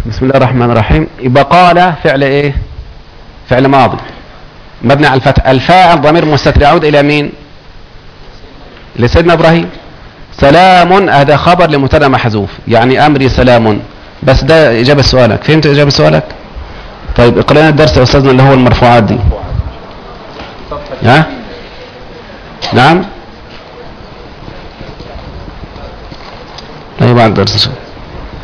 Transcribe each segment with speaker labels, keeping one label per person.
Speaker 1: بسم الله الرحمن الرحيم يبقى قال فعل ايه فعل ماضي مبني على الفتح الفاعل ضمير مستتر يعود الى مين لسيدنا ابراهيم سلام هذا خبر لمبتدا محذوف يعني امري سلام بس ده اجابه سؤالك فهمت اجابه سؤالك طيب اقرا لنا الدرس يا استاذنا اللي هو المرفوعات دي ها نعم ايوه بعد الدرس ان شاء الله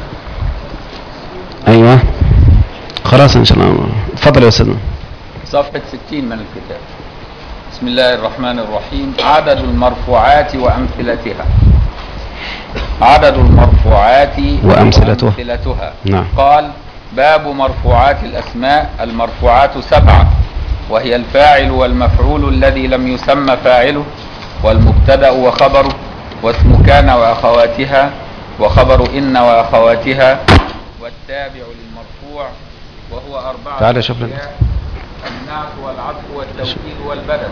Speaker 1: ايوه خلاص ان شاء الله اتفضل يا استاذنا
Speaker 2: صفحة 60 من الكتاب بسم الله الرحمن الرحيم عدد المرفوعات وأمثلتها عدد المرفوعات
Speaker 1: وأمثلتها.
Speaker 2: وأمثلتها
Speaker 1: نعم.
Speaker 2: قال باب مرفوعات الأسماء المرفوعات سبعة وهي الفاعل والمفعول الذي لم يسمى فاعله والمبتدأ وخبره واسم كان وأخواتها وخبر إن وأخواتها والتابع للمرفوع وهو أربعة
Speaker 1: تعال شوف لنا.
Speaker 2: أشياء: النعت والعطف والتوكيد والبدل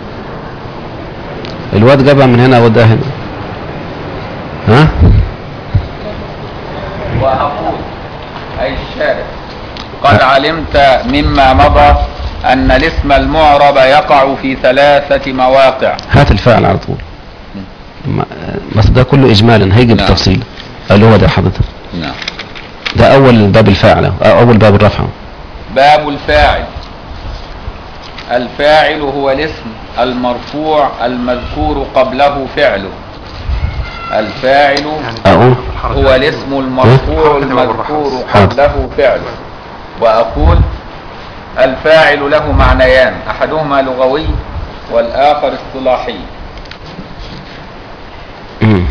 Speaker 1: الواد جابها من هنا وده هنا ها
Speaker 2: وأقول أي الشارع قد علمت مما مضى أن الاسم المعرب يقع في ثلاثة مواقع
Speaker 1: هات الفاعل على طول ما- بس ده كله اجمالا هيجي
Speaker 2: نعم.
Speaker 1: بالتفصيل اللي هو ده حضرتك
Speaker 2: نعم
Speaker 1: ده اول باب الفاعل أهو، اول باب الرفع
Speaker 2: باب الفاعل الفاعل هو الاسم المرفوع المذكور قبله فعله الفاعل
Speaker 1: اهو
Speaker 2: هو الاسم المرفوع المذكور
Speaker 1: حاضر.
Speaker 2: قبله فعله وأقول الفاعل له معنيان أحدهما لغوي والآخر اصطلاحي
Speaker 1: مم.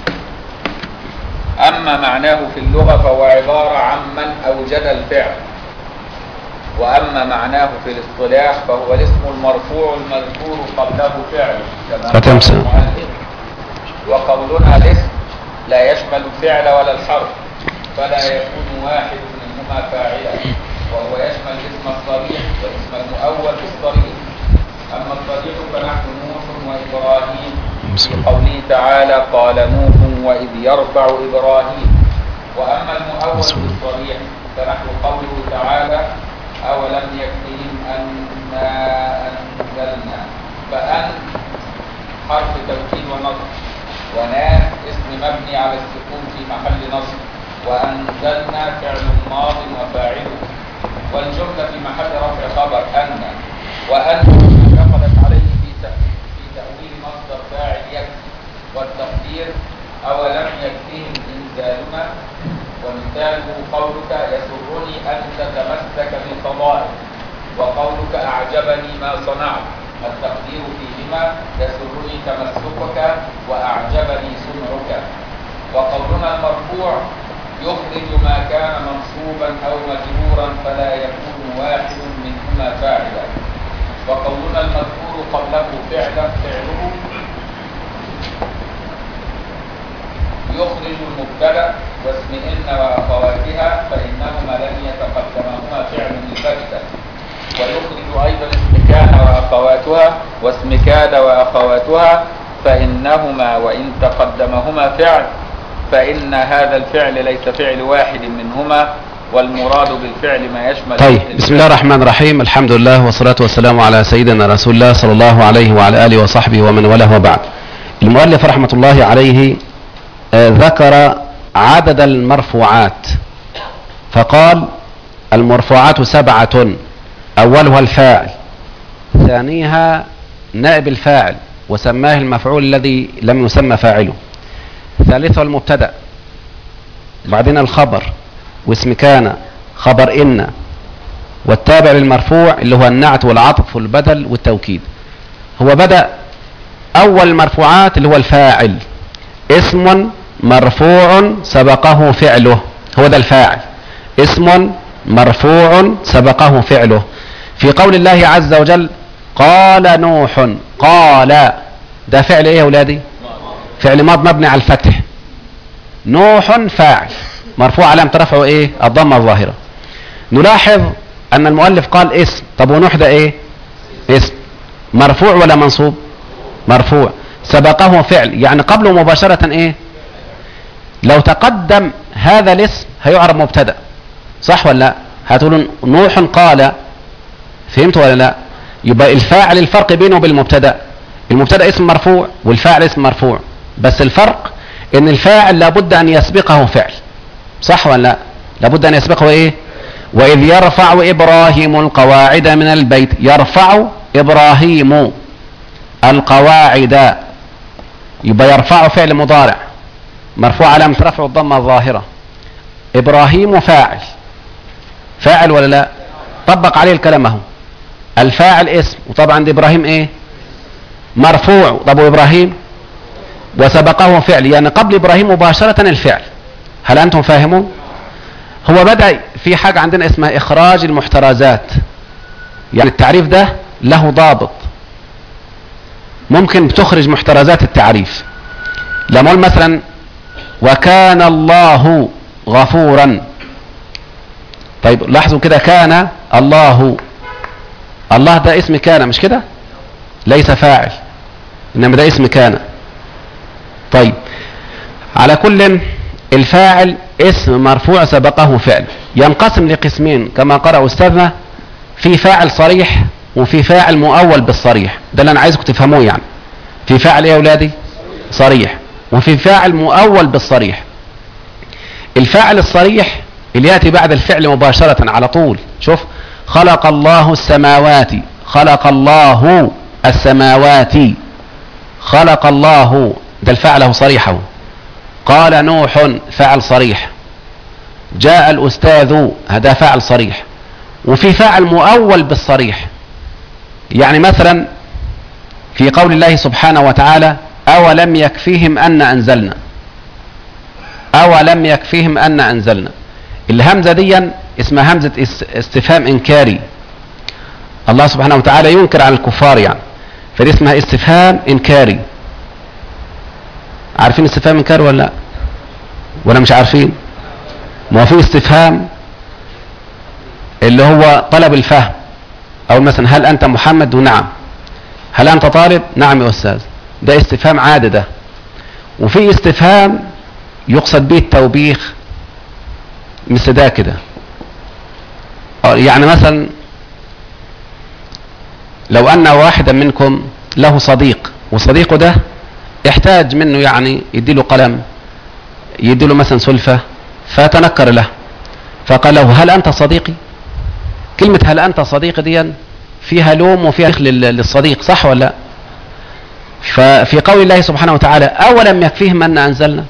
Speaker 2: أما معناه في اللغة فهو عبارة عن من أوجد الفعل وأما معناه في الاصطلاح فهو الاسم المرفوع المذكور قبله فعله كما قال
Speaker 1: فتمسك.
Speaker 2: المؤلف وقولنا الاسم لا يشمل الفعل ولا الحرف فلا يكون واحد منهما فاعلا وهو يشمل الاسم الصريح والاسم المؤول بالصريح أما الصريح فنحن نوح وإبراهيم
Speaker 1: بسم
Speaker 2: في
Speaker 1: الله.
Speaker 2: قوله تعالى قال نوح وإذ يرفع إبراهيم وأما المؤول
Speaker 1: بسم الله.
Speaker 2: بالصريح فنحن قوله تعالى أولم يكفهم أنا أنزلنا فأن حرف توكيد ونصب وناس اسم مبني على السكون في محل نصب وأنزلنا فعل ماض وفاعله والجملة في محل رفع خبر أن وأن دخلت عليه في تأ- في تأويل مصدر فاعل يكفي والتقدير أولم يكفيهم إنزالنا ومثاله قولك يسرني أن تتمسك بالفضائل وقولك أعجبني ما صنعت التقدير فيهما يسرني تمسكك وأعجبني صنعك وقولنا المرفوع يخرج ما كان منصوبا أو مجرورا فلا يكون واحد منهما فاعلا وقولنا المذكور قبله فعلا فعله يخرج المبتدا واسم ان واخواتها فانهما لم يتقدمهما فعل البتة ويخرج ايضا اسم كان واخواتها واسم كاد واخواتها فانهما وان تقدمهما فعل فان هذا الفعل ليس فعل واحد منهما والمراد بالفعل ما يشمل
Speaker 1: طيب بسم الله الرحمن الرحيم الحمد لله والصلاة والسلام على سيدنا رسول الله صلى الله عليه وعلى آله وصحبه ومن والاه وبعد المؤلف رحمة الله عليه آه، ذكر عدد المرفوعات فقال المرفوعات سبعة أولها الفاعل ثانيها نائب الفاعل وسماه المفعول الذي لم يسمى فاعله ثالثها المبتدأ بعدين الخبر واسم كان خبر إن والتابع للمرفوع اللي هو النعت والعطف والبدل والتوكيد هو بدأ أول المرفوعات اللي هو الفاعل اسم مرفوع سبقه فعله هو ده الفاعل اسم مرفوع سبقه فعله في قول الله عز وجل قال نوح قال ده فعل ايه يا ولادي فعل ماض مبني على الفتح نوح فاعل مرفوع علامة رفعه ايه الضمة الظاهرة نلاحظ ان المؤلف قال اسم طب ونوح ده ايه اسم مرفوع ولا منصوب مرفوع سبقه فعل يعني قبله مباشرة ايه لو تقدم هذا الاسم هيعرب مبتدا صح ولا لا هتقولوا نوح قال فهمت ولا لا يبقى الفاعل الفرق بينه وبين المبتدا المبتدا اسم مرفوع والفاعل اسم مرفوع بس الفرق ان الفاعل لابد ان يسبقه فعل صح ولا لا لابد ان يسبقه ايه واذ يرفع ابراهيم القواعد من البيت يرفع ابراهيم القواعد يبقى يرفع فعل مضارع مرفوع علامة رفع الضمة الظاهرة ابراهيم فاعل فاعل ولا لا طبق عليه الكلام اهو الفاعل اسم وطبعا ده ابراهيم ايه مرفوع طب وابراهيم وسبقه فعل يعني قبل ابراهيم مباشرة الفعل هل انتم فاهمون هو بدأ في حاجة عندنا اسمها اخراج المحترزات يعني التعريف ده له ضابط ممكن تخرج محترزات التعريف لما اقول مثلا وكان الله غفورا طيب لاحظوا كده كان الله الله ده اسم كان مش كده ليس فاعل انما ده اسم كان طيب على كل الفاعل اسم مرفوع سبقه فعل ينقسم لقسمين كما قرأ أستاذنا في فاعل صريح وفي فاعل مؤول بالصريح ده اللي أنا عايزكم تفهموه يعني في فاعل إيه يا أولادي صريح وفي فاعل مؤول بالصريح الفاعل الصريح اللي يأتي بعد الفعل مباشرة على طول شوف خلق الله السماوات خلق الله السماوات خلق الله ده الفعل هو صريح هو قال نوح فعل صريح جاء الأستاذ هذا فعل صريح وفي فعل مؤول بالصريح يعني مثلا في قول الله سبحانه وتعالى أولم يكفيهم أن أنزلنا أولم يكفيهم أن أنزلنا الهمزة دي اسمها همزة استفهام إنكاري الله سبحانه وتعالى ينكر على الكفار يعني فدي اسمها استفهام إنكاري عارفين استفهام إنكاري ولا لا ولا مش عارفين ما هو في استفهام اللي هو طلب الفهم او مثلا هل انت محمد ونعم هل انت طالب نعم يا استاذ ده استفهام عادي ده وفي استفهام يقصد به التوبيخ مثل ده كده يعني مثلا لو ان واحدا منكم له صديق وصديقه ده يحتاج منه يعني يديله قلم يديله مثلا سلفة فتنكر له فقال له هل أنت صديقي كلمة هل أنت صديقي دي فيها لوم وفيها للصديق صح ولا لا ففي قول الله سبحانه وتعالى أولم يكفيهم أن أنزلنا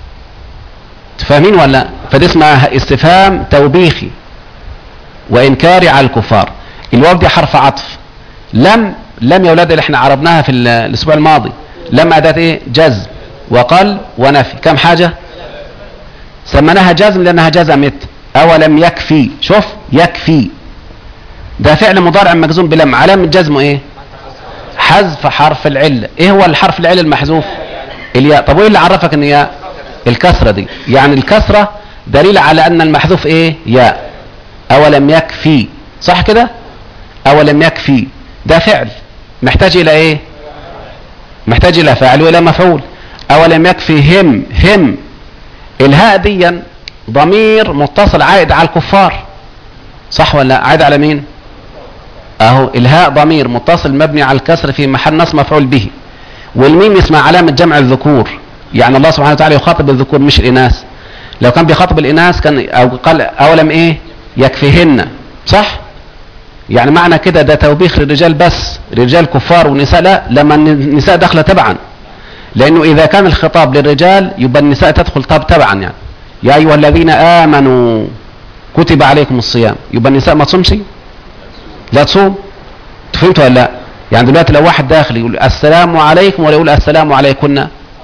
Speaker 1: تفهمين ولا لا فدي اسمها استفهام توبيخي وإنكاري على الكفار الواو دي حرف عطف لم لم يا اولاد اللي احنا عربناها في الاسبوع الماضي لم اداه ايه جزم وقل ونفي كم حاجه سميناها جزم لانها جزمت اولم يكفي شوف يكفي ده فعل مضارع مجزوم بلم علامه جزمه ايه حذف حرف العله ايه هو الحرف العله المحذوف الياء طب وايه اللي عرفك ان ياء الكسره دي يعني الكسره دليل على ان المحذوف ايه ياء اولم يكفي صح كده اولم يكفي ده فعل محتاج الى ايه محتاج الى فاعل والى مفعول اولم يكفي هم هم الهاء دي ضمير متصل عائد على الكفار صح ولا لا عائد على مين اهو الهاء ضمير متصل مبني على الكسر في محل نصب مفعول به والميم اسمها علامة جمع الذكور يعني الله سبحانه وتعالى يخاطب الذكور مش الاناث لو كان بيخاطب الاناث كان او قال اولم ايه يكفيهن صح يعني معنى كده ده توبيخ للرجال بس رجال كفار ونساء لا لما النساء داخله تبعا لانه اذا كان الخطاب للرجال يبقى النساء تدخل طب تبعا يعني يا ايها الذين امنوا كتب عليكم الصيام يبقى النساء ما تصومش لا تصوم فهمت ولا لا يعني دلوقتي لو واحد داخل يقول السلام عليكم ولا يقول السلام عليكن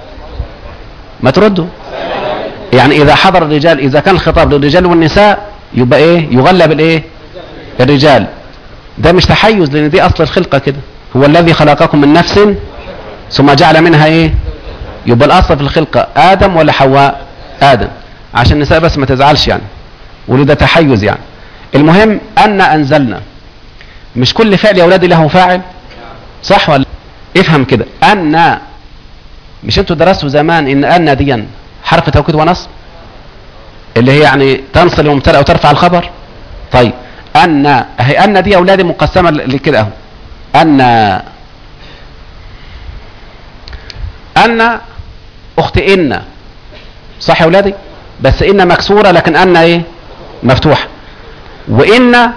Speaker 1: ما تردوا يعني اذا حضر الرجال اذا كان الخطاب للرجال والنساء يبقى ايه يغلب الايه الرجال ده مش تحيز لان دي اصل الخلقه كده هو الذي خلقكم من نفس ثم جعل منها ايه يبقى الاصل في الخلقه ادم ولا حواء ادم عشان النساء بس ما تزعلش يعني وده تحيز يعني المهم ان انزلنا مش كل فعل يا اولادي له فاعل صح ولا افهم كده ان مش انتوا درستوا زمان ان ان دي حرف توكيد ونصب اللي هي يعني تنصل المبتدا وترفع الخبر طيب ان اهي ان دي يا اولادي مقسمه ل- لكده اهو ان ان اخت ان صح يا اولادي بس ان مكسوره لكن ان ايه مفتوحه وان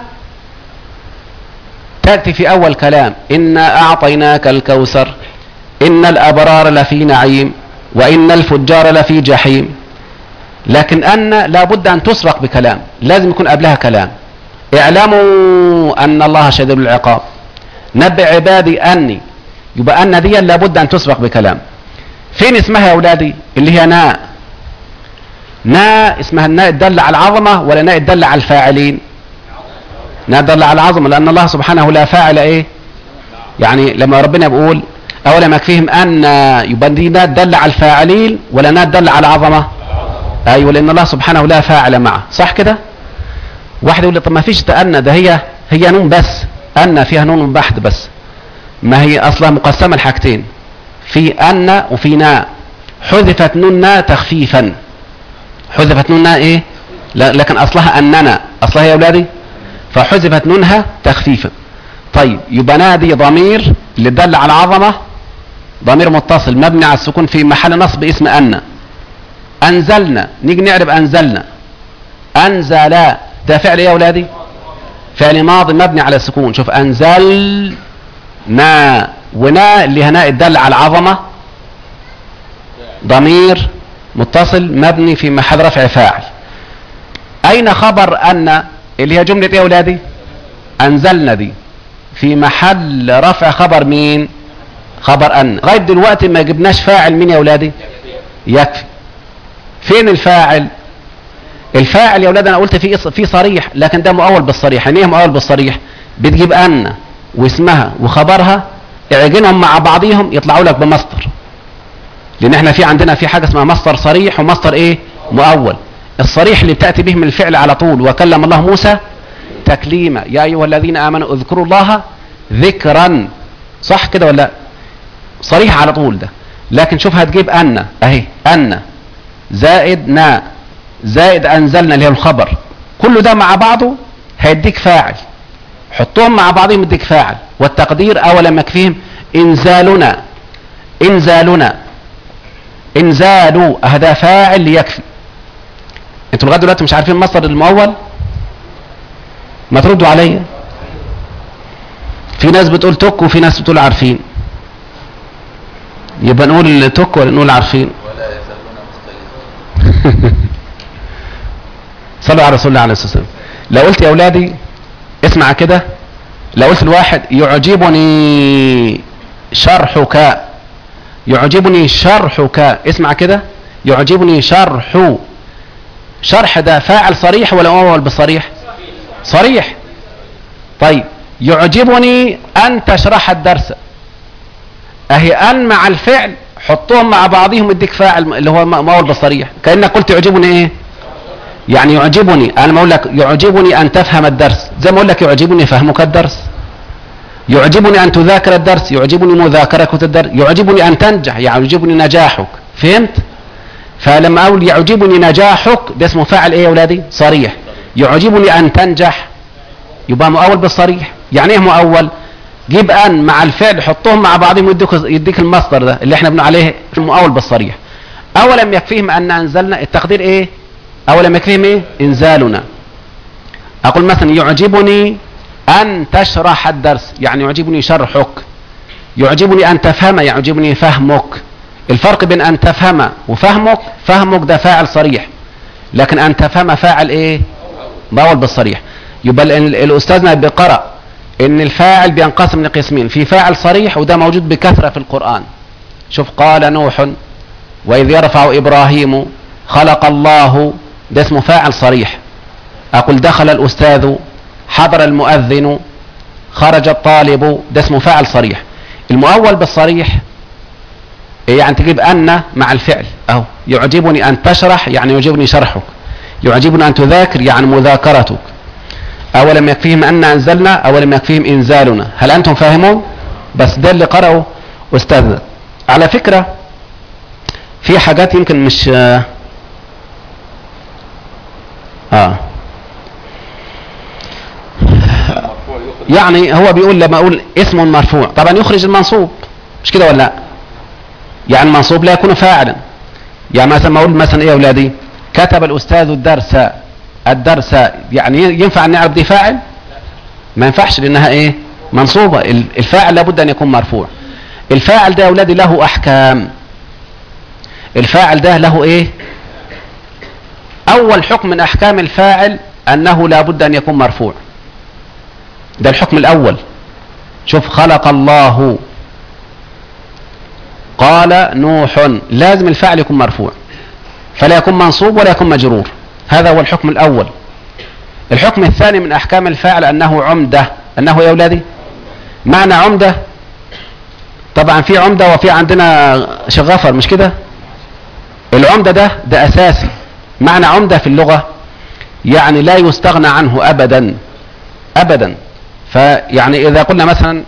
Speaker 1: تاتي في اول كلام انا اعطيناك الكوثر ان الابرار لفي نعيم وان الفجار لفي جحيم لكن ان لابد ان تسبق بكلام لازم يكون قبلها كلام اعلموا ان الله شديد العقاب نبئ عبادي اني يبقى ان دي لابد ان تسبق بكلام فين اسمها يا اولادي اللي هي ناء ناء اسمها الناء تدل على العظمه ولا ناء تدل على الفاعلين ناء تدل على العظمه لان الله سبحانه لا فاعل ايه يعني لما ربنا بيقول اولم يكفيهم ان يبقى دي ناء تدل على الفاعلين ولا ناء تدل على العظمه ايوه لان الله سبحانه لا فاعل معه صح كده واحد يقول لي طب ما فيش تأنى ده هي هي نون بس أن فيها نون بحت بس ما هي أصلا مقسمة لحاجتين في أن وفي نا حذفت نون نا تخفيفا حذفت نون نا إيه لا لكن أصلها أننا أصلها يا أولادي فحذفت نونها تخفيفا طيب يبقى نا دي ضمير اللي دل على العظمة ضمير متصل مبني على السكون في محل نصب اسم أن أنزلنا نيجي نعرف أنزلنا أنزل ده فعل ايه يا اولادي فعل ماضي مبني على السكون شوف انزلنا ونا اللي هنا الدل على العظمه ضمير متصل مبني في محل رفع فاعل اين خبر ان اللي هي جمله ايه يا اولادي انزلنا دي في محل رفع خبر مين خبر ان لغايه دلوقتي ما جبناش فاعل مين يا اولادي يكفي فين الفاعل الفاعل يا اولاد انا قلت في في صريح لكن ده مؤول بالصريح يعني ايه مؤول بالصريح بتجيب ان واسمها وخبرها اعجنهم مع بعضهم يطلعوا لك بمصدر لان احنا في عندنا في حاجه اسمها مصدر صريح ومصدر ايه مؤول الصريح اللي بتاتي به من الفعل على طول وكلم الله موسى تكليما يا ايها الذين امنوا اذكروا الله ذكرا صح كده ولا لا صريح على طول ده لكن شوف هتجيب ان اهي ان زائد نا زائد انزلنا اللي هي الخبر كل ده مع بعضه هيديك فاعل حطهم مع بعضهم يديك فاعل والتقدير اولم يكفيهم انزالنا انزالنا انزالوا هذا فاعل يكفي انتوا لغايه دلوقتي مش عارفين مصدر المؤول ما تردوا عليا في ناس بتقول تك وفي ناس بتقول عارفين يبقى نقول تك ولا نقول عارفين
Speaker 2: ولا يزالون مختلفين
Speaker 1: صلوا على رسول الله عليه الصلاه والسلام لو قلت يا اولادي اسمع كده لو قلت الواحد يعجبني شرحك يعجبني شرحك اسمع كده يعجبني شرح شرح ده فاعل صريح ولا مؤول بالصريح صريح طيب يعجبني ان تشرح الدرس اهي ان مع الفعل حطهم مع بعضهم يديك فاعل اللي هو مؤول بالصريح كانك قلت يعجبني ايه يعني يعجبني انا ما اقول لك يعجبني ان تفهم الدرس زي ما اقول لك يعجبني فهمك الدرس يعجبني ان تذاكر الدرس يعجبني مذاكرتك الدرس يعجبني ان تنجح يعجبني نجاحك فهمت فلما اقول يعجبني نجاحك ده اسمه فاعل ايه يا اولادي صريح يعجبني ان تنجح يبقى مؤول بالصريح يعني ايه مؤول جيب ان مع الفعل حطهم مع بعضهم يديك يديك المصدر ده اللي احنا بنقول عليه المؤول بالصريح اولم يكفيهم ان انزلنا التقدير ايه اولم يكفيهم ايه انزالنا اقول مثلا يعجبني ان تشرح الدرس يعني يعجبني شرحك يعجبني ان تفهم يعجبني فهمك الفرق بين ان تفهم وفهمك فهمك ده فاعل صريح لكن ان تفهم فاعل ايه مؤول بالصريح يبقى ال- الاستاذنا بيقرأ ان الفاعل بينقسم لقسمين في فاعل صريح وده موجود بكثرة في القرآن شوف قال نوح واذ يرفع ابراهيم خلق الله ده اسمه فاعل صريح اقول دخل الاستاذ حضر المؤذن خرج الطالب ده اسمه فاعل صريح المؤول بالصريح يعني تجيب ان مع الفعل اهو يعجبني ان تشرح يعني يعجبني شرحك يعجبني ان تذاكر يعني مذاكرتك اولم يكفيهم ان انزلنا اولم يكفيهم انزالنا هل انتم فاهمون بس ده اللي قرأه استاذنا على فكرة في حاجات يمكن مش اه
Speaker 2: المرفوع يخرج
Speaker 1: يعني هو بيقول لما اقول اسم مرفوع طبعا يخرج المنصوب مش كده ولا لا يعني المنصوب لا يكون فاعلا يعني مثلا ما اقول مثلا ايه يا اولادي كتب الاستاذ الدرس الدرس يعني ينفع ان نعرف دي فاعل ما ينفعش لانها ايه منصوبه ال- الفاعل لابد ان يكون مرفوع الفاعل ده يا اولادي له احكام الفاعل ده له ايه اول حكم من احكام الفاعل انه لابد ان يكون مرفوع ده الحكم الاول شوف خلق الله قال نوح لازم الفاعل يكون مرفوع فلا يكون منصوب ولا يكون مجرور هذا هو الحكم الاول الحكم الثاني من احكام الفاعل انه عمده انه يا اولادي معنى عمده طبعا في عمده وفي عندنا شغفر مش كده العمده ده ده اساسي معنى عمده في اللغه يعني لا يستغنى عنه ابدا ابدا فيعني اذا قلنا مثلا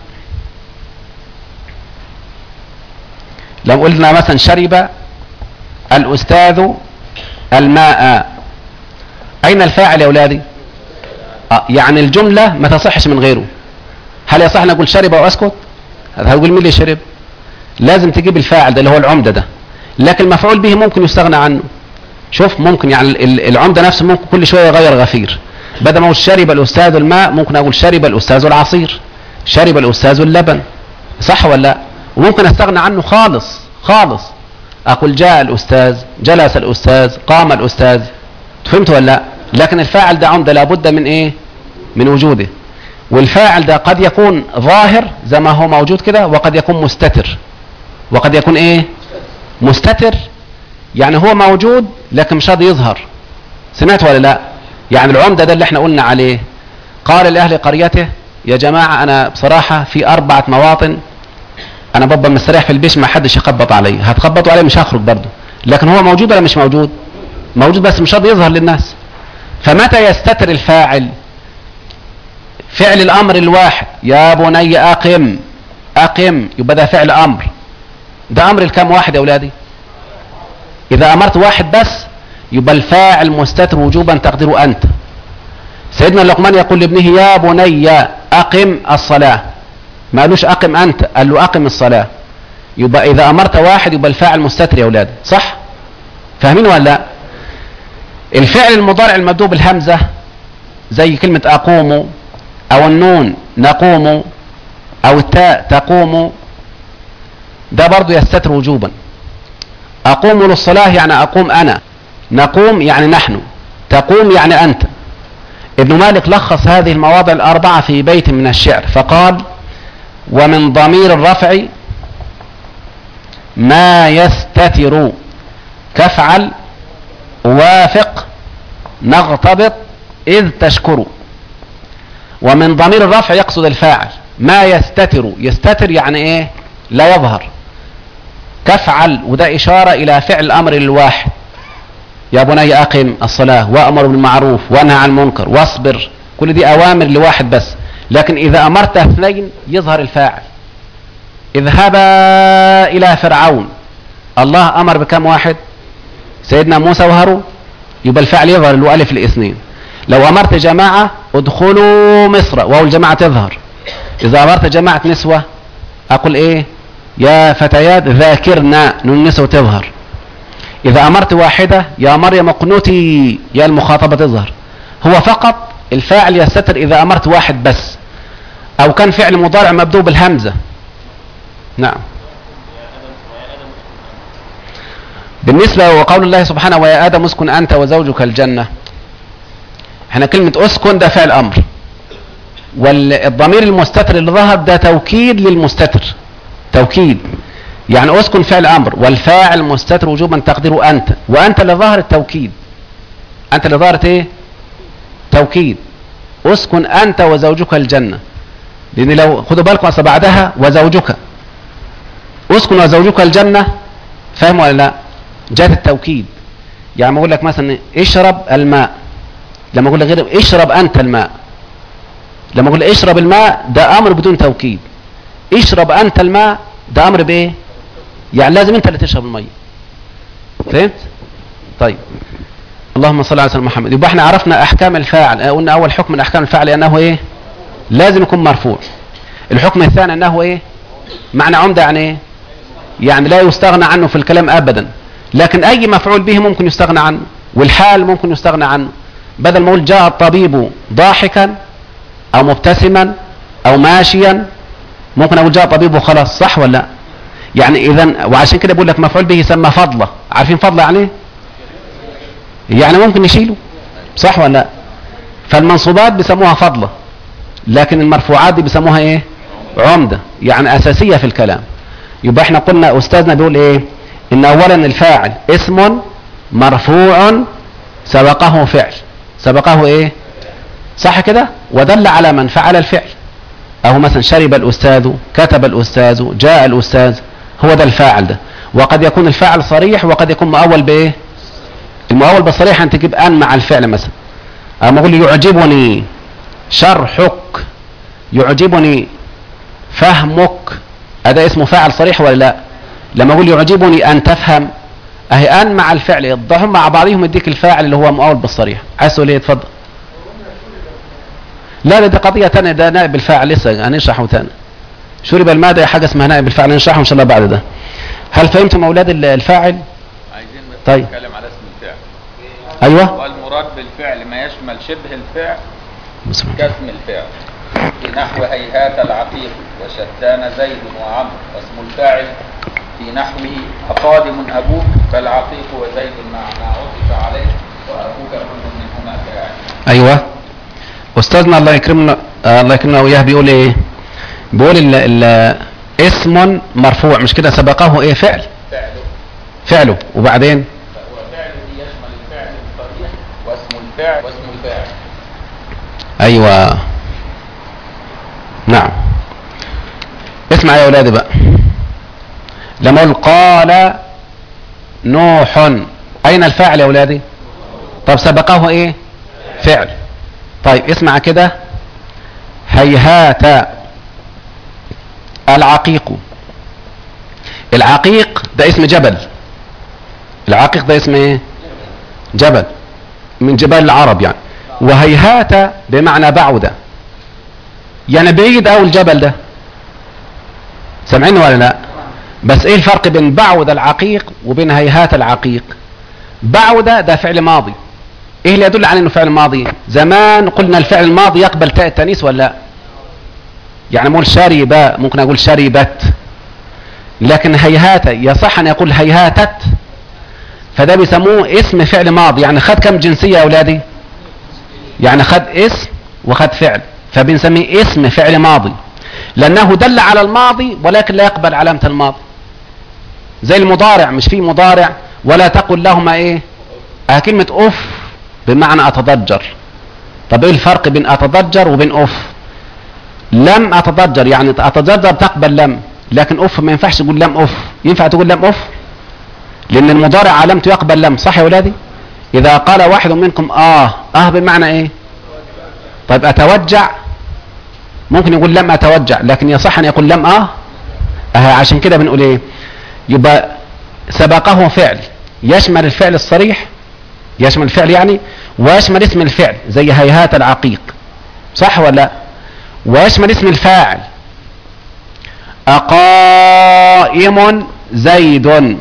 Speaker 1: لو قلنا مثلا شرب الاستاذ الماء اين الفاعل يا اولادي آه يعني الجمله ما تصحش من غيره هل يصح ان اقول شرب واسكت هذا هقول مين اللي شرب لازم تجيب الفاعل ده اللي هو العمده ده لكن المفعول به ممكن يستغنى عنه شوف ممكن يعني ال- ال- العمده نفسه ممكن كل شويه يغير غفير بدل ما اقول شرب الاستاذ الماء ممكن اقول شرب الاستاذ العصير شرب الاستاذ اللبن صح ولا لا وممكن استغنى عنه خالص خالص اقول جاء الاستاذ جلس الاستاذ قام الاستاذ فهمت ولا لا لكن الفاعل ده عمده لابد من ايه من وجوده والفاعل ده قد يكون ظاهر زي ما هو موجود كده وقد يكون مستتر وقد يكون ايه مستتر يعني هو موجود لكن مش راضي يظهر سمعت ولا لا يعني العمدة ده اللي احنا قلنا عليه قال لأهل قريته يا جماعة أنا بصراحة في أربعة مواطن أنا ببقى مستريح في البيت ما حدش يخبط علي هتخبطوا علي مش هخرج برضه لكن هو موجود ولا مش موجود موجود بس مش راضي يظهر للناس فمتى يستتر الفاعل فعل الأمر الواحد يا بني أقم أقم يبقى ده فعل أمر ده أمر الكام واحد يا أولادي إذا أمرت واحد بس يبقى الفاعل مستتر وجوبا تقديره أنت سيدنا لقمان يقول لابنه يا بني أقم الصلاة ما قالوش أقم أنت قال له أقم الصلاة يبقى إذا أمرت واحد يبقى الفاعل مستتر يا أولاد صح فاهمين ولا لا الفعل المضارع المبدوء بالهمزة زي كلمة أقوم أو النون نقوم أو التاء تقوم ده برضو يستتر وجوبا أقوم للصلاة يعني أقوم أنا نقوم يعني نحن تقوم يعني أنت ابن مالك لخص هذه المواضع الأربعة في بيت من الشعر فقال ومن ضمير الرفع ما يستتر كفعل وافق نغتبط إذ تشكر ومن ضمير الرفع يقصد الفاعل ما يستتر يستتر يعني ايه لا يظهر كفعل وده إشارة إلى فعل الأمر الواحد يا بني أقم الصلاة وأمر بالمعروف وانهى عن المنكر واصبر كل دي أوامر لواحد بس لكن إذا أمرت اثنين يظهر الفاعل اذهبا إلى فرعون الله أمر بكم واحد سيدنا موسى وهارون يبقى الفعل يظهر اللي هو ألف الاثنين لو أمرت جماعة ادخلوا مصر وهو الجماعة تظهر إذا أمرت جماعة نسوة أقول إيه يا فتيات ذاكرنا نون النسوة تظهر إذا أمرت واحدة يا مريم اقنتي يا المخاطبة تظهر هو فقط الفاعل يستتر إذا أمرت واحد بس أو كان فعل مضارع مبدوء بالهمزة نعم بالنسبة وقول الله سبحانه ويا آدم اسكن أنت وزوجك الجنة احنا كلمة اسكن ده فعل أمر والضمير المستتر اللي ظهر ده توكيد للمستتر توكيد يعني اسكن فعل امر والفاعل مستتر وجوبا تقديره انت وانت اللي ظهر التوكيد انت اللي ظهرت ايه توكيد اسكن انت وزوجك الجنة لان لو خدوا بالكم اصل بعدها وزوجك اسكن وزوجك الجنة فاهم ولا لا جات التوكيد يعني ما اقول لك مثلا اشرب الماء لما اقول لك غير اشرب انت الماء لما اقول اشرب الماء ده امر بدون توكيد اشرب انت الماء ده امر بايه يعني لازم انت اللي تشرب الميه فهمت طيب اللهم صل على سيدنا محمد يبقى احنا عرفنا احكام الفاعل اه، قلنا اول حكم من احكام الفاعل انه ايه لازم يكون مرفوع الحكم الثاني انه ايه معنى عمدة يعني ايه يعني لا يستغنى عنه في الكلام ابدا لكن اي مفعول به ممكن يستغنى عنه والحال ممكن يستغنى عنه بدل ما اقول جاء الطبيب ضاحكا او مبتسما او ماشيا ممكن اقول جاء طبيب وخلاص صح ولا لا يعني اذا وعشان كده بقول لك مفعول به يسمى فضله عارفين فضله يعني ايه يعني ممكن نشيله صح ولا لا فالمنصوبات بيسموها فضله لكن المرفوعات دي بيسموها ايه عمده يعني اساسيه في الكلام يبقى احنا قلنا استاذنا بيقول ايه ان اولا الفاعل اسم مرفوع سبقه فعل سبقه ايه صح كده ودل على من فعل الفعل اهو مثلا شرب الاستاذ كتب الاستاذ جاء الاستاذ هو ده الفاعل ده وقد يكون الفاعل صريح وقد يكون مؤول بايه المؤول بالصريح انت تجيب ان مع الفعل مثلا اما اقول يعجبني شرحك يعجبني فهمك هذا اسمه فاعل صريح ولا لا لما اقول يعجبني ان تفهم اهي ان مع الفعل يضعهم مع بعضهم يديك الفاعل اللي هو مؤول بالصريح عايز تقول ايه اتفضل لا لا دي قضيه ثانيه ده نائب الفاعل لسه هنشرحه ثاني شرب الماء ده حاجه اسمها نائب الفاعل هنشرحه ان شاء الله بعد ده هل فهمتم اولاد ال- الفاعل
Speaker 2: عايزين بس
Speaker 1: طيب.
Speaker 2: نتكلم على اسم الفعل
Speaker 1: ايوه
Speaker 2: والمراد بالفعل ما يشمل شبه الفعل
Speaker 1: بسم الله.
Speaker 2: كاسم الفعل في نحو هيهات العقيق وشتان زيد وعمرو واسم الفاعل في نحوه أقادم أبوك فالعقيق وزيد مع ما عطف عليه وأبوك كل منهما فاعل
Speaker 1: ايوه استاذنا الله يكرمنا آه الله يكرمنا وياه بيقول ايه بيقول ال ال اسم مرفوع مش كده سبقه ايه فعل
Speaker 2: فعله
Speaker 1: فعله وبعدين
Speaker 2: فهو فعله يشمل الفعل الصريح واسم الفعل واسم الفاعل
Speaker 1: ايوه نعم اسمع يا اولادي بقى لما اقول قال نوح اين الفاعل يا اولادي طب سبقه ايه فعل طيب اسمع كده هيهات العقيق العقيق ده اسم جبل العقيق ده اسم ايه جبل من جبال العرب يعني وهيهات بمعنى بعودة يعني بعيد او الجبل ده سامعين ولا لا بس ايه الفرق بين بعد العقيق وبين هيهات العقيق بعد ده فعل ماضي ايه اللي يدل على انه فعل ماضي زمان قلنا الفعل الماضي يقبل تاء التانيث ولا لا يعني مول شرب ممكن اقول شربت لكن هيهات يصح ان يقول هيهاتت فده بيسموه اسم فعل ماضي يعني خد كم جنسية يا اولادي يعني خد اسم وخد فعل فبنسميه اسم فعل ماضي لانه دل على الماضي ولكن لا يقبل علامة الماضي زي المضارع مش فيه مضارع ولا تقل لهما ايه اه كلمة اف بمعنى اتضجر طب ايه الفرق بين اتضجر وبين اف لم اتضجر يعني اتضجر تقبل لم لكن اف ما ينفعش تقول لم اف ينفع تقول لم اف لان المضارع علامته يقبل لم صح يا ولادي اذا قال واحد منكم اه اه بمعنى ايه طيب اتوجع ممكن يقول لم اتوجع لكن يصح ان يقول لم اه, آه عشان كده بنقول ايه يبقى سبقه فعل يشمل الفعل الصريح يشمل الفعل يعني ويشمل اسم الفعل زي هيهات العقيق صح ولا لا ويشمل اسم الفاعل أقائم زيد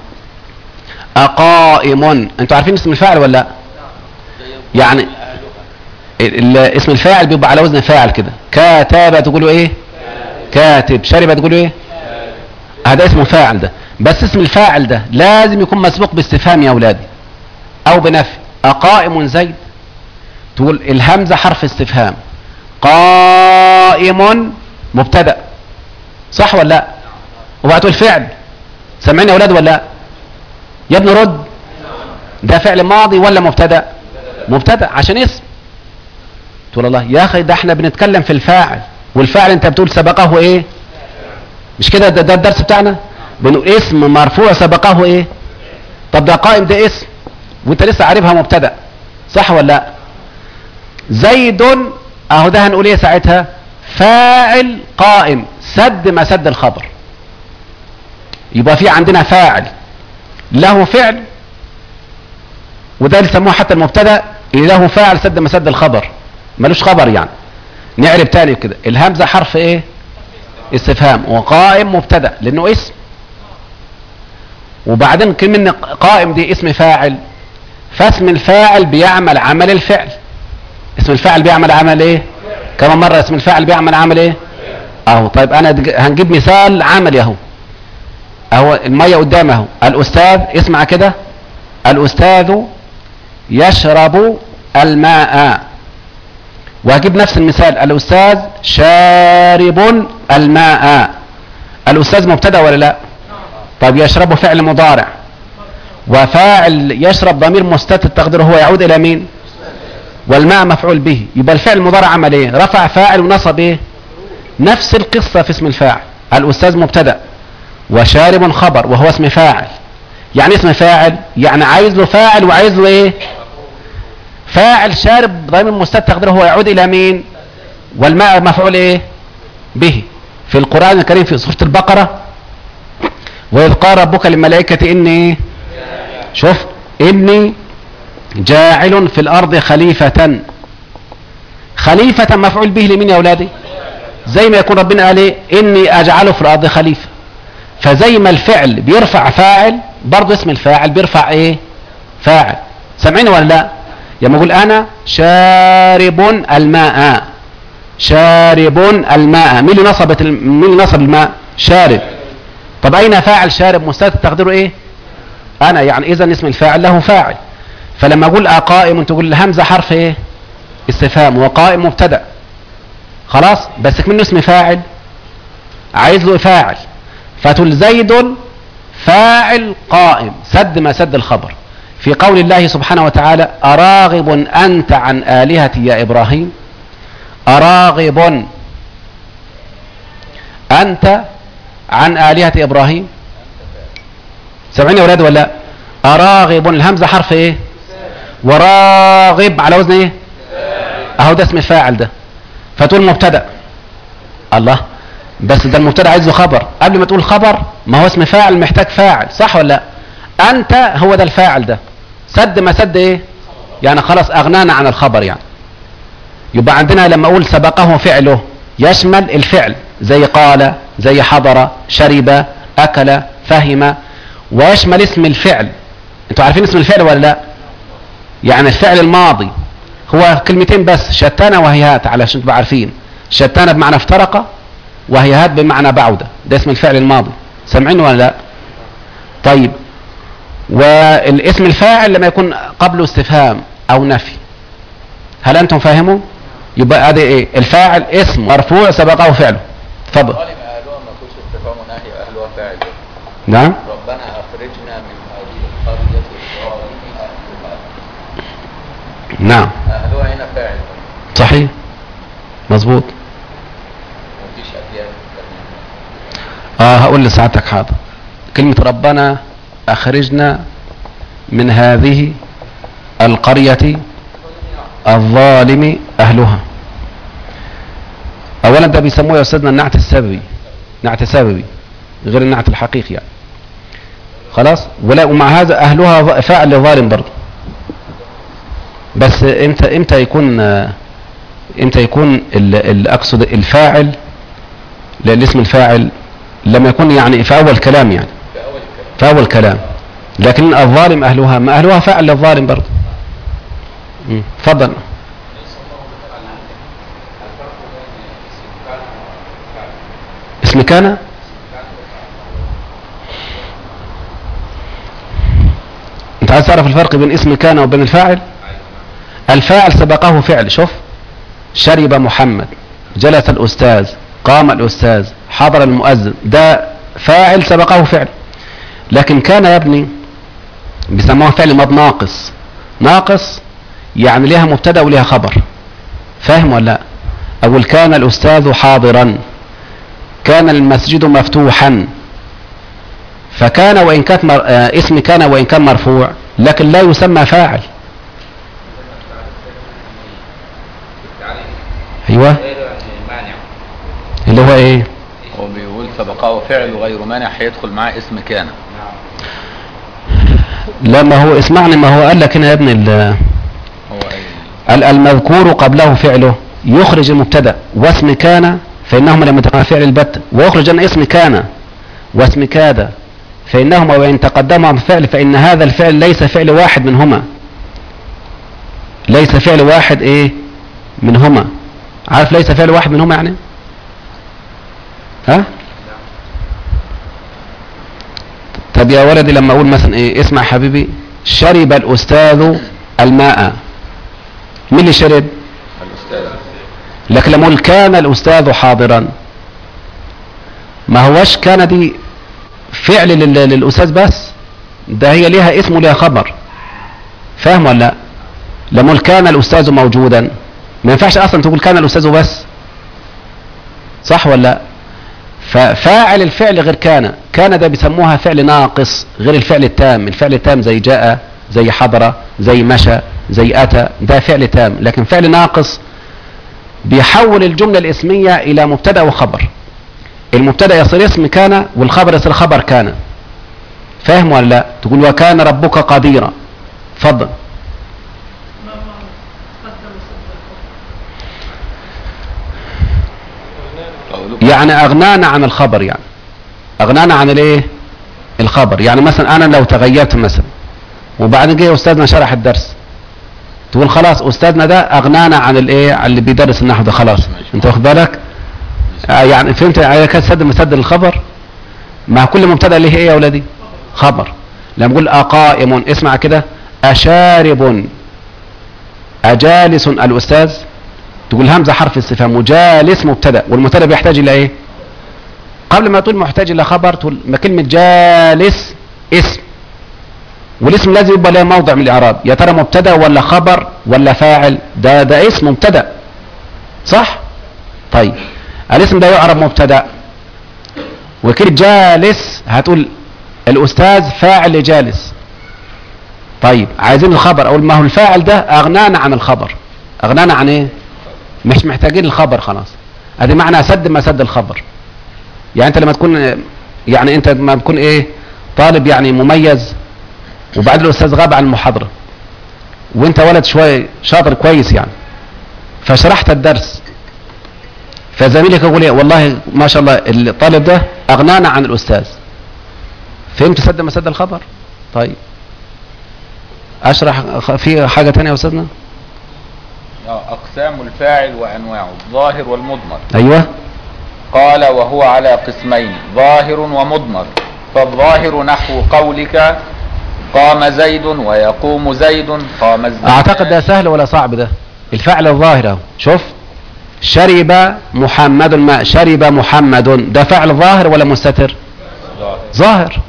Speaker 1: أقائم انتوا عارفين اسم الفاعل ولا لا يعني ال- ال- اسم الفاعل بيبقى على وزن فاعل كده كاتب تقولوا ايه كاتب شرب تقولوا ايه هذا اسمه فاعل ده بس اسم الفاعل ده لازم يكون مسبوق باستفهام يا اولادي او بنفي اقائم زيد تقول الهمزه حرف استفهام قائم مبتدا صح ولا لا وبقى تقول فعل سامعين يا اولاد ولا لا يا ابني رد ده فعل ماضي ولا مبتدا مبتدا عشان اسم تقول الله يا اخي ده احنا بنتكلم في الفاعل والفاعل انت بتقول سبقه ايه مش كده ده, ده الدرس بتاعنا بنقول اسم مرفوع سبقه ايه طب ده قائم ده اسم وانت لسه عارفها مبتدا صح ولا لا زيد اهو ده هنقول ايه ساعتها فاعل قائم سد ما سد الخبر يبقى في عندنا فاعل له فعل وده اللي سموه حتى المبتدا له فاعل سد مسد الخبر ملوش خبر يعني نعرب تاني كده الهمزه حرف ايه استفهام وقائم مبتدا لانه اسم وبعدين كلمه قائم دي اسم فاعل فاسم الفاعل بيعمل عمل الفعل اسم الفاعل بيعمل عمل ايه كما مره اسم الفاعل بيعمل عمل ايه اهو طيب انا دج- هنجيب مثال عملي اهو اهو الميه قدامه اهو الاستاذ اسمع كده الاستاذ يشرب الماء وهجيب نفس المثال الاستاذ شارب الماء الاستاذ مبتدا ولا لا طيب يشرب فعل مضارع وفاعل يشرب ضمير مستتر تقديره هو يعود الى مين والماء مفعول به يبقى الفعل المضارع عمل ايه رفع فاعل ونصب ايه نفس القصة في اسم الفاعل الاستاذ مبتدا وشارب خبر وهو اسم فاعل يعني اسم فاعل يعني عايز له فاعل وعايز له ايه فاعل شارب ضمير مستتر تقديره هو يعود الى مين والماء مفعول ايه به في القرآن الكريم في سورة البقرة وإذ قال ربك للملائكة إني شوف إني جاعل في الأرض خليفة خليفة مفعول به لمين يا أولادي زي ما يكون ربنا قال إيه إني أجعله في الأرض خليفة فزي ما الفعل بيرفع فاعل برضه اسم الفاعل بيرفع إيه فاعل سامعين ولا لا لما أقول أنا شارب الماء شارب الماء مين اللي نصبت الم- مين اللي نصب الماء شارب طب اين فاعل شارب مستتر تقديره ايه انا يعني اذا اسم الفاعل له فاعل فلما اقول اقائم تقول الهمزه حرف ايه استفهام وقائم مبتدا خلاص بس منه اسم فاعل عايز له فاعل فتقول زيد فاعل قائم سد ما سد الخبر في قول الله سبحانه وتعالى اراغب انت عن الهتي يا ابراهيم أراغب أنت عن آلهة إبراهيم سامعين يا ولاد ولا لا؟ أراغب الهمزة حرف إيه وراغب على وزن إيه أهو ده اسم الفاعل ده فتقول مبتدأ الله بس ده المبتدأ عايزه خبر قبل ما تقول خبر ما هو اسم فاعل محتاج فاعل صح ولا لا أنت هو ده الفاعل ده سد ما سد إيه يعني خلاص أغنانا عن الخبر يعني يبقى عندنا لما اقول سبقه فعله يشمل الفعل زي قال زي حضر شرب اكل فهم ويشمل اسم الفعل انتوا عارفين اسم الفعل ولا لا يعني الفعل الماضي هو كلمتين بس شتان وهيهات علشان تبقوا عارفين شتان بمعنى افترق وهيهات بمعنى بعد ده اسم الفعل الماضي سامعين ولا لا طيب والاسم الفاعل لما يكون قبله استفهام او نفي هل انتم فاهمون يبقى ادي ايه الفاعل اسم مرفوع سبقه فعله اتفضل
Speaker 2: ظالم اهلها ما فيش استفهام ونهي اهلها فاعل
Speaker 1: نعم
Speaker 2: ربنا اخرجنا من هذه القريه الظالم اهلها
Speaker 1: نعم
Speaker 2: اهلها هنا فاعل
Speaker 1: صحيح مظبوط
Speaker 2: مفيش ابيات
Speaker 1: اه هقول لسعادتك حاضر كلمة ربنا اخرجنا من هذه القرية الظالم اهلها اولا ده بيسموه يا استاذنا النعت السببي نعت سببي غير النعت الحقيقي يعني خلاص ولا ومع هذا اهلها ظ- فاعل لظالم برضه بس امتى امتى يكون آه، امتى يكون ال- ال- اقصد الفاعل لان اسم الفاعل لما يكون يعني في اول كلام يعني
Speaker 2: في اول الكلام
Speaker 1: في اول كلام لكن الظالم اهلها ما اهلها فاعل للظالم برضه مم. تفضل اسم كان انت عايز تعرف الفرق بين اسم كان وبين الفاعل الفاعل سبقه فعل شوف شرب محمد جلس الأستاذ قام الأستاذ حضر المؤذن ده فاعل سبقه فعل لكن كان يا ابني بيسموه فعل ماض ناقص ناقص يعني ليها مبتدا وليها خبر فاهم ولا لا اقول كان الاستاذ حاضرا كان المسجد مفتوحا فكان وان كانت مر... آه اسم كان وان كان مرفوع لكن لا يسمى فاعل ايوه
Speaker 2: مانع
Speaker 1: اللي هو ايه
Speaker 2: هو بيقول سبقه فعل غير مانع هيدخل معاه اسم كان
Speaker 1: لا ما هو اسمعني ما هو قال لك هنا يا ابني ال-
Speaker 2: هو ايه
Speaker 1: ال- المذكور قبله فعله يخرج المبتدا واسم كان فانهما لم يتقدم فعل البت ويخرج عن اسم كان واسم كاد فانهما وان تقدما فعل فان هذا الفعل ليس فعل واحد منهما ليس فعل واحد ايه منهما عارف ليس فعل واحد منهما يعني ها طب يا ولدي لما اقول مثلا ايه اسمع حبيبي شرب الاستاذ الماء مين اللي شرب
Speaker 2: الاستاذ
Speaker 1: لكن لما اقول كان الاستاذ حاضرا ما هوش كان دي فعل لل- للاستاذ بس ده هي ليها اسم وليها خبر فاهم ولا لا لما اقول كان الاستاذ موجودا ما ينفعش اصلا تقول كان الاستاذ بس صح ولا لا ففاعل الفعل غير كان كان ده بيسموها فعل ناقص غير الفعل التام الفعل التام زي جاء زي حضر زي مشى زي اتى ده فعل تام لكن فعل ناقص بيحول الجملة الاسمية الى مبتدأ وخبر المبتدأ يصير اسم كان والخبر يصير خبر كان فاهم ولا لا تقول وكان ربك قديرا اتفضل
Speaker 2: قولك
Speaker 1: يعني اغنانا عن الخبر يعني اغنانا عن الايه الخبر يعني مثلا انا لو تغيرت مثلا وبعدين جه استاذنا شرح الدرس تقول خلاص استاذنا ده اغنانا عن الايه عن اللي بيدرس النحو ده خلاص
Speaker 2: ماشي.
Speaker 1: انت واخد بالك آه يعني فهمت يعني كان سد مسد الخبر مع كل مبتدا ليه ايه يا ولدي خبر لما نقول اقائم اسمع كده اشارب اجالس الاستاذ تقول همزه حرف استفهام وجالس مبتدا والمبتدا بيحتاج الى ايه قبل ما تقول محتاج الى خبر تقول ما كلمه جالس اسم والاسم لازم يبقى له موضع من الاعراب يا ترى مبتدا ولا خبر ولا فاعل ده ده اسم مبتدا صح طيب الاسم ده يعرب مبتدا وكلمه جالس هتقول الاستاذ فاعل لجالس طيب عايزين الخبر اقول ما هو الفاعل ده اغنانا عن الخبر اغنانا عن ايه مش محتاجين الخبر خلاص ادي معنى سد ما سد الخبر يعني انت لما تكون يعني انت لما تكون ايه طالب يعني مميز وبعد الاستاذ غاب عن المحاضره وانت ولد شويه شاطر كويس يعني فشرحت الدرس فزميلك يقول ايه والله ما شاء الله الطالب ده اغنانا عن الاستاذ فهمت سد ما سد الخبر طيب اشرح في حاجه تانية يا استاذنا
Speaker 2: اه اقسام الفاعل وانواعه الظاهر والمضمر
Speaker 1: ايوه
Speaker 2: قال وهو على قسمين ظاهر ومضمر فالظاهر نحو قولك قام زيد ويقوم زيد قام الزيدان
Speaker 1: اعتقد ده سهل ولا صعب ده الفعل الظاهر اهو شوف شرب محمد الماء شرب محمد ده فعل ظاهر ولا مستتر
Speaker 2: ظاهر
Speaker 1: ظاهر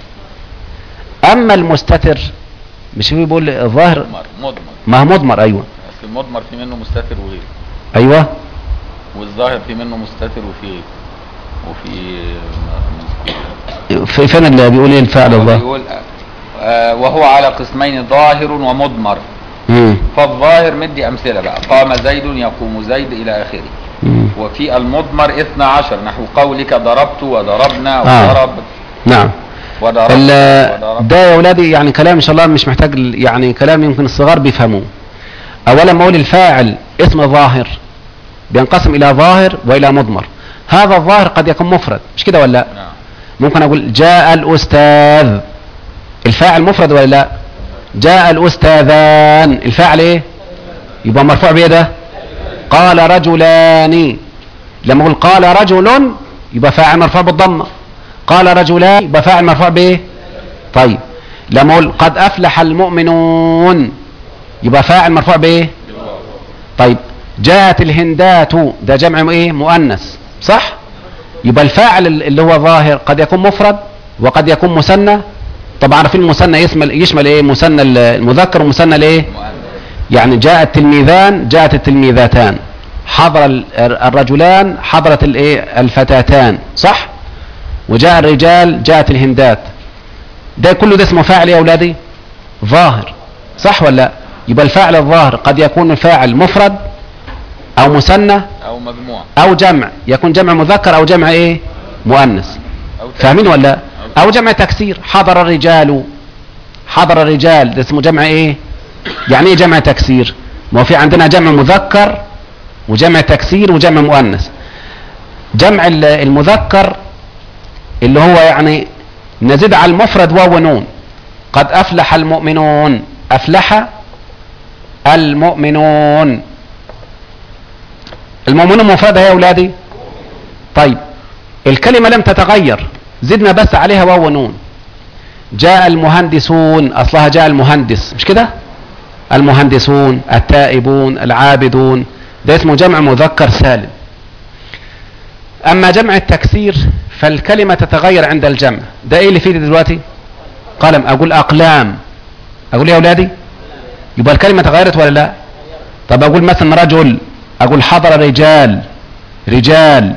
Speaker 1: اما المستتر مش هو بيقول الظاهر
Speaker 2: مضمر مضمر
Speaker 1: ما هو مضمر ايوه
Speaker 2: اصل المضمر في منه مستتر وغيره
Speaker 1: ايوه
Speaker 2: والظاهر في منه مستتر وفي غيره وفي مذكور
Speaker 1: في فين اللي بيقول ايه الفعل الظاهر
Speaker 2: بيقول آه وهو على قسمين ظاهر ومضمر
Speaker 1: مم.
Speaker 2: فالظاهر مدي امثله بقى قام زيد يقوم زيد الى اخره
Speaker 1: مم.
Speaker 2: وفي المضمر اثنا عشر نحو قولك ضربت وضربنا
Speaker 1: آه.
Speaker 2: وضرب
Speaker 1: نعم
Speaker 2: وضربت
Speaker 1: ال-
Speaker 2: وضرب
Speaker 1: ده يا ولادي يعني كلام ان شاء الله مش محتاج ال- يعني كلام يمكن الصغار بيفهموه اولا ما اقول الفاعل اسم ظاهر بينقسم الى ظاهر والى مضمر هذا الظاهر قد يكون مفرد مش كده ولا لا
Speaker 2: نعم
Speaker 1: ممكن اقول جاء الاستاذ الفاعل مفرد ولا لا جاء الاستاذان الفاعل ايه يبقى مرفوع بايه ده قال رجلان لما اقول قال رجل يبقى فاعل مرفوع بالضمه قال رجلان يبقى فاعل مرفوع بايه طيب لما اقول قد افلح المؤمنون يبقى فاعل مرفوع بايه طيب جاءت الهندات ده جمع ايه مؤنث صح يبقى الفاعل اللي هو ظاهر قد يكون مفرد وقد يكون مثنى طبعا عارفين المثنى يشمل يشمل ايه مثنى المذكر ومثنى الايه
Speaker 2: مؤنث
Speaker 1: يعني جاء التلميذان جاءت التلميذتان حضر ال- الرجلان حضرت الايه الفتاتان صح وجاء الرجال جاءت الهندات ده كله ده اسمه فاعل يا اولادي ظاهر صح ولا لا يبقى الفاعل الظاهر قد يكون الفاعل مفرد او مثنى
Speaker 2: او مجموع
Speaker 1: او جمع يكون جمع مذكر او جمع ايه مؤنث
Speaker 2: او
Speaker 1: فاهمين ولا لا؟ او جمع تكسير حضر الرجال حضر الرجال ده اسمه جمع ايه يعني ايه جمع تكسير ما هو في عندنا جمع مذكر وجمع تكسير وجمع مؤنث جمع ال- المذكر اللي هو يعني نزيد على المفرد واو ونون قد افلح المؤمنون افلح المؤمنون المؤمنون مفردها يا اولادي طيب الكلمة لم تتغير زدنا بس عليها واو ونون جاء المهندسون اصلها جاء المهندس مش كده المهندسون التائبون العابدون ده اسمه جمع مذكر سالم اما جمع التكسير فالكلمة تتغير عند الجمع ده ايه اللي فيه دلوقتي قلم اقول اقلام اقول يا اولادي يبقى الكلمة تغيرت ولا لا طب اقول مثلا رجل اقول حضر رجال رجال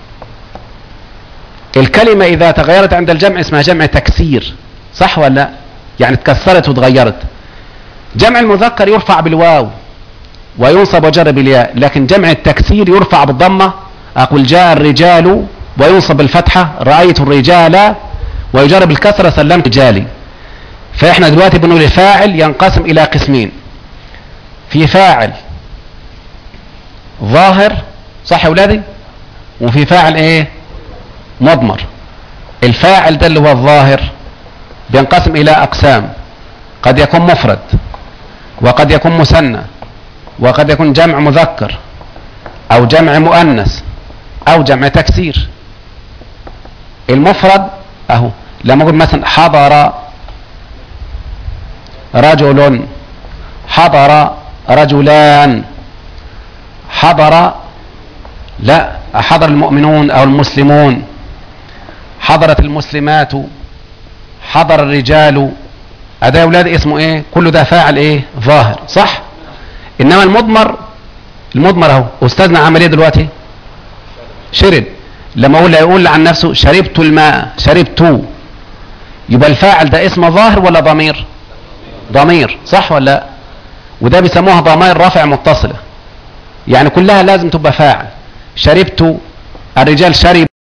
Speaker 1: الكلمة اذا تغيرت عند الجمع اسمها جمع تكسير صح ولا لا يعني اتكسرت وتغيرت جمع المذكر يرفع بالواو وينصب وجر بالياء لكن جمع التكسير يرفع بالضمة اقول جاء الرجال وينصب بالفتحة رأيت الرجال ويجر بالكسرة سلمت رجالي فاحنا دلوقتي بنقول الفاعل ينقسم الى قسمين في فاعل ظاهر صح يا اولادي وفي فاعل ايه مضمر الفاعل ده اللي هو الظاهر بينقسم الى اقسام قد يكون مفرد وقد يكون مثنى وقد يكون جمع مذكر او جمع مؤنث او جمع تكسير المفرد اهو لما اقول مثلا حضر رجل حضر رجلان حضر لا حضر المؤمنون او المسلمون حضرت المسلمات حضر الرجال اداة اولاد اسمه ايه كله ده فاعل ايه ظاهر صح انما المضمر المضمر اهو استاذنا عمل ايه دلوقتي شرب لما اقول يقول عن نفسه شربت الماء شربت يبقى الفاعل ده اسم ظاهر ولا ضمير ضمير صح ولا لا وده بيسموها ضمائر رفع متصلة يعني كلها لازم تبقى فاعل شربت الرجال شرب